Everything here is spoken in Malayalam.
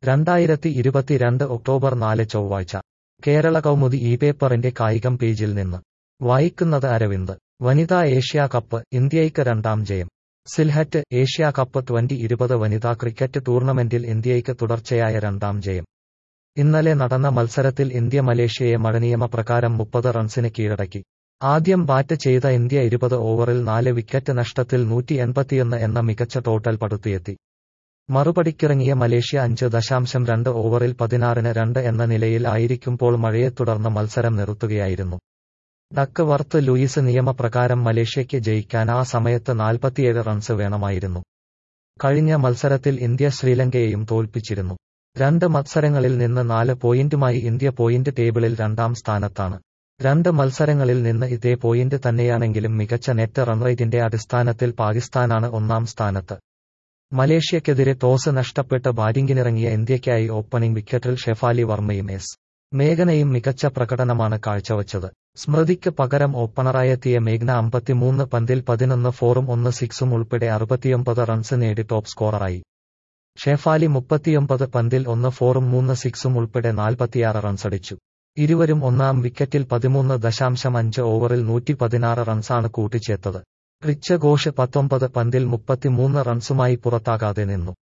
രണ്ടായിരത്തി ഇരുപത്തിരണ്ട് ഒക്ടോബർ നാല് ചൊവ്വാഴ്ച കേരള കൗമുദി ഈ പേപ്പറിന്റെ കായികം പേജിൽ നിന്ന് വായിക്കുന്നത് അരവിന്ദ് വനിതാ ഏഷ്യാ കപ്പ് ഇന്ത്യയ്ക്ക് രണ്ടാം ജയം സിൽഹറ്റ് ഏഷ്യാ കപ്പ് ട്വന്റി ഇരുപത് വനിതാ ക്രിക്കറ്റ് ടൂർണമെന്റിൽ ഇന്ത്യയ്ക്ക് തുടർച്ചയായ രണ്ടാം ജയം ഇന്നലെ നടന്ന മത്സരത്തിൽ ഇന്ത്യ മലേഷ്യയെ മഴനിയമ പ്രകാരം മുപ്പത് റൺസിന് കീഴടക്കി ആദ്യം ബാറ്റ് ചെയ്ത ഇന്ത്യ ഇരുപത് ഓവറിൽ നാല് വിക്കറ്റ് നഷ്ടത്തിൽ നൂറ്റി എൺപത്തിയൊന്ന് എന്ന മികച്ച ടോട്ടൽ പടുത്തുയർത്തി മറുപടിക്കിറങ്ങിയ മലേഷ്യ അഞ്ച് ദശാംശം രണ്ട് ഓവറിൽ പതിനാറിന് രണ്ട് എന്ന നിലയിൽ ആയിരിക്കുമ്പോൾ മഴയെ തുടർന്ന് മത്സരം നിർത്തുകയായിരുന്നു ഡക്ക് വർത്ത് ലൂയിസ് നിയമപ്രകാരം മലേഷ്യയ്ക്ക് ജയിക്കാൻ ആ സമയത്ത് നാൽപ്പത്തിയേഴ് റൺസ് വേണമായിരുന്നു കഴിഞ്ഞ മത്സരത്തിൽ ഇന്ത്യ ശ്രീലങ്കയെയും തോൽപ്പിച്ചിരുന്നു രണ്ട് മത്സരങ്ങളിൽ നിന്ന് നാല് പോയിന്റുമായി ഇന്ത്യ പോയിന്റ് ടേബിളിൽ രണ്ടാം സ്ഥാനത്താണ് രണ്ട് മത്സരങ്ങളിൽ നിന്ന് ഇതേ പോയിന്റ് തന്നെയാണെങ്കിലും മികച്ച നെറ്റ് റൺറേറ്റിന്റെ അടിസ്ഥാനത്തിൽ പാകിസ്ഥാനാണ് ഒന്നാം സ്ഥാനത്ത് മലേഷ്യക്കെതിരെ ടോസ് നഷ്ടപ്പെട്ട് ബാറ്റിംഗിനിറങ്ങിയ ഇന്ത്യയ്ക്കായി ഓപ്പണിംഗ് വിക്കറ്റിൽ ഷെഫാലി വർമ്മയും എസ് മേഘനയും മികച്ച പ്രകടനമാണ് കാഴ്ചവച്ചത് സ്മൃതിക്ക് പകരം ഓപ്പണറായെത്തിയ മേഘ്ന അമ്പത്തിമൂന്ന് പന്തിൽ പതിനൊന്ന് ഫോറും ഒന്ന് സിക്സും ഉൾപ്പെടെ അറുപത്തിയൊമ്പത് റൺസ് നേടി ടോപ്പ് സ്കോററായി ഷെഫാലി മുപ്പത്തിയൊമ്പത് പന്തിൽ ഒന്ന് ഫോറും മൂന്ന് സിക്സും ഉൾപ്പെടെ നാൽപ്പത്തിയാറ് റൺസടിച്ചു ഇരുവരും ഒന്നാം വിക്കറ്റിൽ പതിമൂന്ന് ദശാംശം അഞ്ച് ഓവറിൽ നൂറ്റി പതിനാറ് റൺസാണ് കൂട്ടിച്ചേർത്തത് റിച്ച് ഘോഷ് പത്തൊമ്പത് പന്തിൽ മുപ്പത്തിമൂന്ന് റൺസുമായി പുറത്താകാതെ നിന്നു